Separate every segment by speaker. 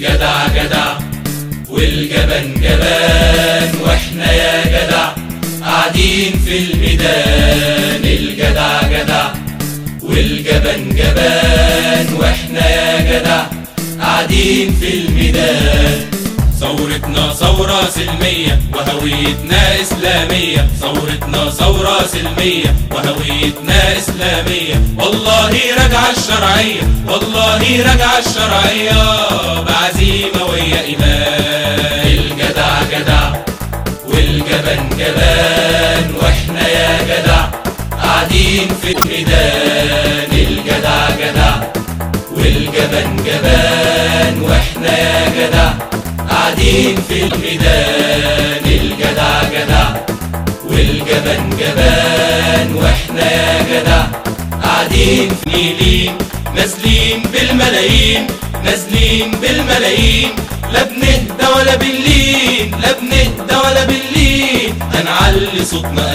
Speaker 1: الجدع جدع والجبن جبان واحنا يا جدع قاعدين في الميدان الجدع جدع والجبن جبان واحنا يا جدع قاعدين في الميدان ثورتنا ثورة سلمية وهويتنا إسلامية ثورتنا ثورة سلمية وهويتنا إسلامية والله رجع الشرعية والله رجع الشرعية بعزيمة ويا إيمان الجدع جدع والجبن جبان واحنا يا جدع قاعدين في الميدان الجدع جدع والجبن جبان واحنا يا جدع قاعدين في الميدان الجدع جدع والجبن جبان واحنا يا جدع قاعدين في نيلين نازلين بالملايين نازلين بالملايين لا بنهدى ولا باللين لا بنهدى ولا باللين هنعلي صوتنا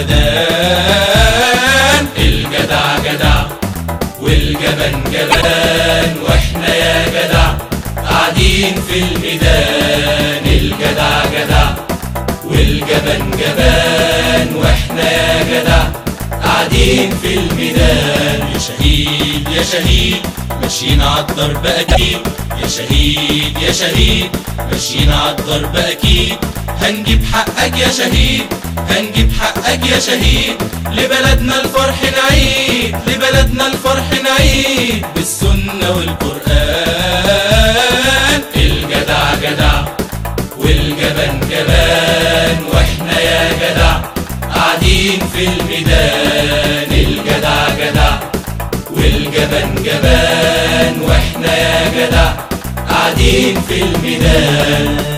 Speaker 1: أذان الجدع جدع والجبن جبان واحنا يا جدع قاعدين في الميدان الجدع جدع والجبن جبان واحنا يا جدع قاعدين في الميدان يا شهيد يا شهيد ماشيين عالضرب اكيد يا شهيد يا شهيد ماشيين عالضرب اكيد هنجيب حقك يا شهيد هنجيب حقك يا شهيد لبلدنا الفرح نعيد لبلدنا الفرح نعيد بالسنة والقرآن الجدع جدع والجبن جبان واحنا يا جدع قاعدين في الميدان الجدع جدع والجبن جبان واحنا يا جدع قاعدين في الميدان